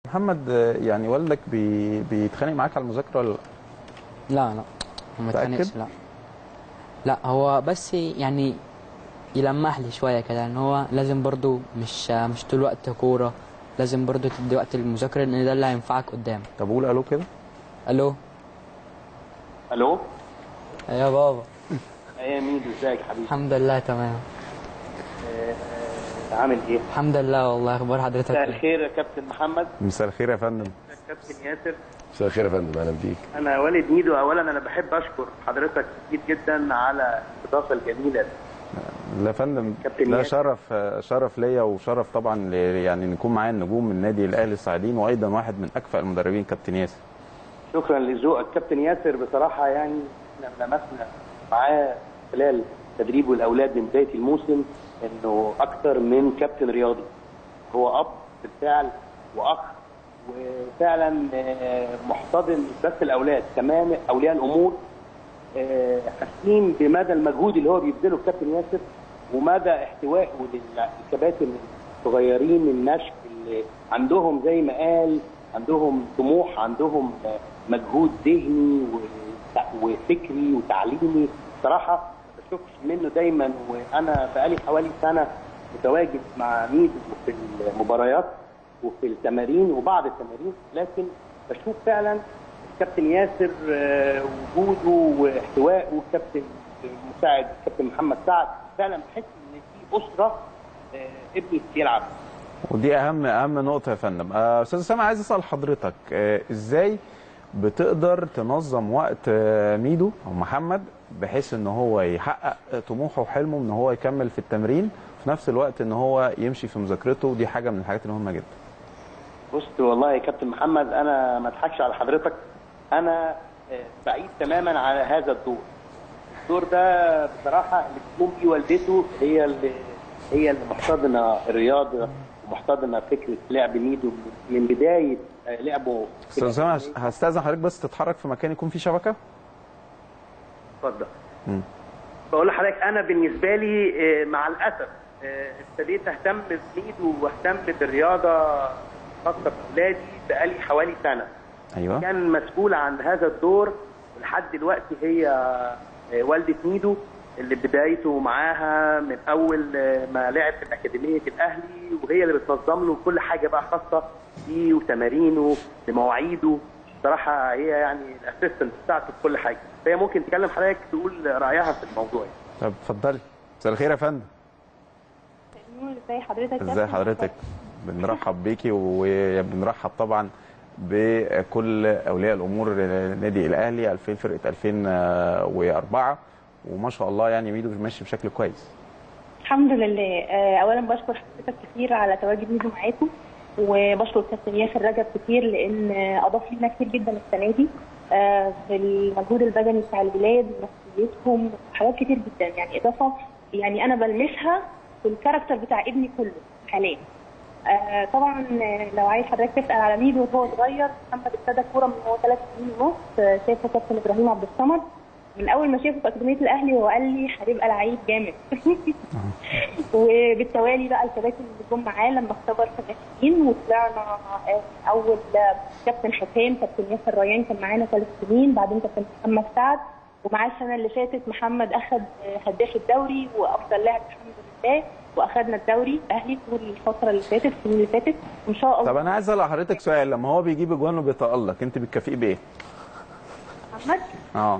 محمد آه، يعني والدك بي... بيتخانق معاك على المذاكره ولا لا؟ لا لا ما متأكد؟ اتخانقش لا لا هو بس يعني يلمح لي شويه كده ان هو لازم برضو مش مش طول الوقت كوره لازم برضو تدي وقت للمذاكره لان ده اللي هينفعك قدام طب قول الو كده الو الو يا بابا يا ميدو ازيك يا حبيبي الحمد لله تمام آه، عامل ايه الحمد لله والله اخبار حضرتك مساء إيه؟ الخير يا كابتن محمد مساء الخير يا فندم كابتن ياسر مساء الخير يا فندم اهلا بيك انا والد ميدو اولا انا بحب اشكر حضرتك كتير جدا على الاستضافه الجميله دي. لا يا فندم كابتن ده ياسر. شرف آه، شرف ليا وشرف طبعا ل- يعني نكون معايا النجوم من نادي الاهلي الصاعدين وايضا واحد من اكفأ المدربين كابتن ياسر شكرا لذوقك كابتن ياسر بصراحه يعني احنا لمسنا معاه خلال تدريبه الاولاد من بدايه الموسم انه اكثر من كابتن رياضي هو اب بالفعل واخ وفعلا آه، محتضن مش بس الاولاد كمان اولياء الامور آه، حاسين بمدى المجهود اللي هو بيبذله الكابتن ياسر ومدى احتوائه للكباتن الصغيرين النشء اللي عندهم زي ما قال عندهم طموح عندهم آه، مجهود ذهني وت- وفكري وتعليمي صراحه ما بشوفش منه دايما وانا بقالي حوالي سنه متواجد مع ميدو في المباريات وفي التمارين وبعض التمارين لكن بشوف فعلا كابتن ياسر آه، وجوده واحتوائه كابتن مساعد كابتن محمد سعد فعلا بحس ان في اسره آه، ابني بيلعب ودي اهم اهم نقطه يا فندم آه، استاذ اسامه عايز اسال حضرتك آه، ازاي بتقدر تنظم وقت آه، ميدو او محمد بحيث ان هو يحقق طموحه وحلمه ان هو يكمل في التمرين في نفس الوقت ان هو يمشي في مذاكرته ودي حاجه من الحاجات المهمه جدا بص والله يا كابتن محمد انا ما اضحكش على حضرتك انا آه، بعيد تماما على هذا الدور الدور ده بصراحه اللي بتقوم بيه والدته هي اللي هي اللي محتضنه الرياضه ومحتضنه فكره لعب ميدو من بدايه آه، لعبه استاذ اسامه هستاذن حضرتك بس تتحرك في مكان يكون فيه شبكه اتفضل مم. بقول لحضرتك انا بالنسبه لي آه، مع الاسف آه، ابتديت اهتم بميدو واهتم بالرياضه خاصه باولادي بقالي حوالي سنه ايوه كان مسؤول عن هذا الدور ولحد دلوقتي هي آه، والده ميدو اللي بدايته معاها من اول آه، ما لعب في اكاديميه الاهلي وهي اللي بتنظم له كل حاجه بقى خاصه بيه وتمارينه بمواعيده بصراحه هي يعني الاسيستنت بتاعته في كل حاجه فهي ممكن تكلم حضرتك تقول رايها في الموضوع يعني. طب اتفضلي مساء الخير يا فندم نور ازي حضرتك ازي كابتن؟ حضرتك بنرحب بيكي وبنرحب طبعا بكل اولياء الامور نادي الاهلي 2000 فرقه 2004 وما شاء الله يعني ميدو ماشي بشكل كويس الحمد لله آه، اولا بشكر حضرتك كتير على تواجد ميدو معاكم وبشكر كابتن ياسر رجب كتير لان آه، اضاف لنا كتير جدا السنه دي آه، في المجهود البدني بتاع الولاد ونفسيتهم وحاجات كتير جدا يعني اضافه يعني انا بلمسها في الكاركتر بتاع ابني كله حاليا آه، طبعا آه، لو عايز حضرتك تسال على ميدو وهو صغير محمد ابتدى كوره من هو ثلاث سنين ونص آه، شايفه كابتن ابراهيم عبد الصمد من اول ما شافه في اكاديميه الاهلي وهو قال لي هتبقى لعيب جامد وبالتوالي بقى الكباتن اللي جم معاه لما اختبر في الناشئين وطلعنا آه، اول آه، كابتن حسام كابتن ياسر ريان كان معانا ثلاث سنين بعدين كابتن محمد سعد ومعاه السنه اللي فاتت محمد اخذ آه، هداف الدوري وافضل لاعب الحمد لله واخذنا الدوري اهلي طول الفتره اللي فاتت السنين اللي فاتت وان شاء الله طب انا عايز اسال حضرتك سؤال لما هو بيجيب اجوان وبيتالق انت بتكافئيه بايه؟ محمد اه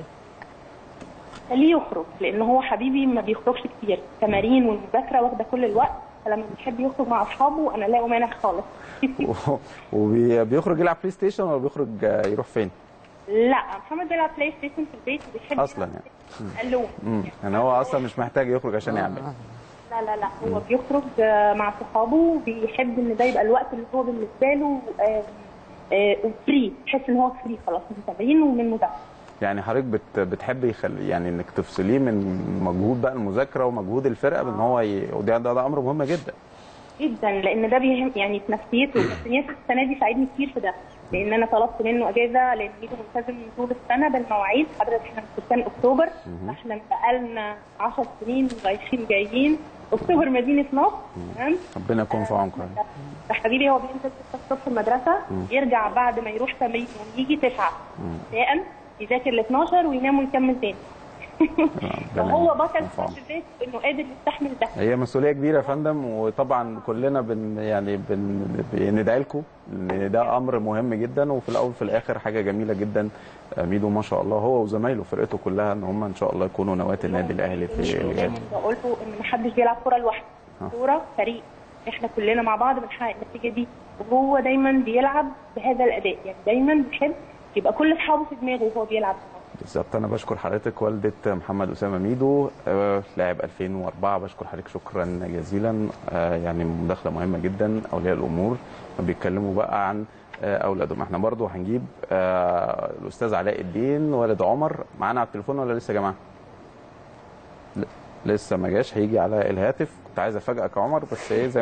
خليه يخرج لان هو حبيبي ما بيخرجش كتير تمارين والمذاكره واخده كل الوقت فلما بيحب يخرج مع اصحابه انا لا مانع خالص وبيخرج يلعب بلاي ستيشن ولا بيخرج آه، يروح فين؟ لا محمد بيلعب بلاي ستيشن في البيت وبيحب أصلاً يعني الون امم يعني هو اصلا مش محتاج يخرج عشان يعمل لا لا لا هو بيخرج آه، مع صحابه بيحب ان ده يبقى الوقت اللي هو بالنسبه له فري تحس ان هو فري خلاص من تمرين ومن مذاكره يعني حضرتك بت بتحبي يخلي يعني انك تفصليه من مجهود بقى المذاكره ومجهود الفرقه بان هو ي... وده ده, ده امر مهم جدا جدا لان ده بيهم يعني في نفسيته كابتن ياسر السنه دي ساعدني كتير في ده لان انا طلبت منه اجازه لان ميدو ملتزم طول السنه بالمواعيد حضرتك احنا في سنه اكتوبر احنا بقالنا 10 سنين رايحين جايين اكتوبر مدينه نصر تمام ربنا يكون في عونكم ده حبيبي هو بينزل 6 الصبح المدرسه يرجع بعد ما يروح تمرين ويجي 9 مساء يذاكر ل 12 وينام ويكمل تاني فهو بطل يكون في عونه. في ذاته انه قادر يستحمل ده هي مسؤوليه كبيره يا فندم وطبعا كلنا بن يعني بن بندعي لكم لان ده امر مهم جدا وفي الاول وفي الاخر حاجه جميله جدا آه، ميدو ما شاء الله هو وزمايله فرقته كلها ان هم ان شاء الله يكونوا نواه النادي الاهلي في اللي جاي. دايما بقول له ان محدش بيلعب كوره لوحده آه. كوره فريق احنا كلنا مع بعض بنحقق النتيجه دي وهو دايما بيلعب بهذا الاداء يعني دايما بيحب يبقى كل اصحابه في دماغه وهو بيلعب بالظبط انا بشكر حضرتك والده محمد اسامه ميدو آه، لاعب 2004 بشكر حضرتك شكرا جزيلا آه، يعني مداخله مهمه جدا اولياء الامور بيتكلموا بقى عن آه، اولادهم احنا برضو هنجيب آه، الاستاذ علاء الدين والد عمر معانا على التليفون ولا لسه يا جماعه ل- لسه ما جاش هيجي على الهاتف كنت عايز افاجئك يا عمر بس ايه زي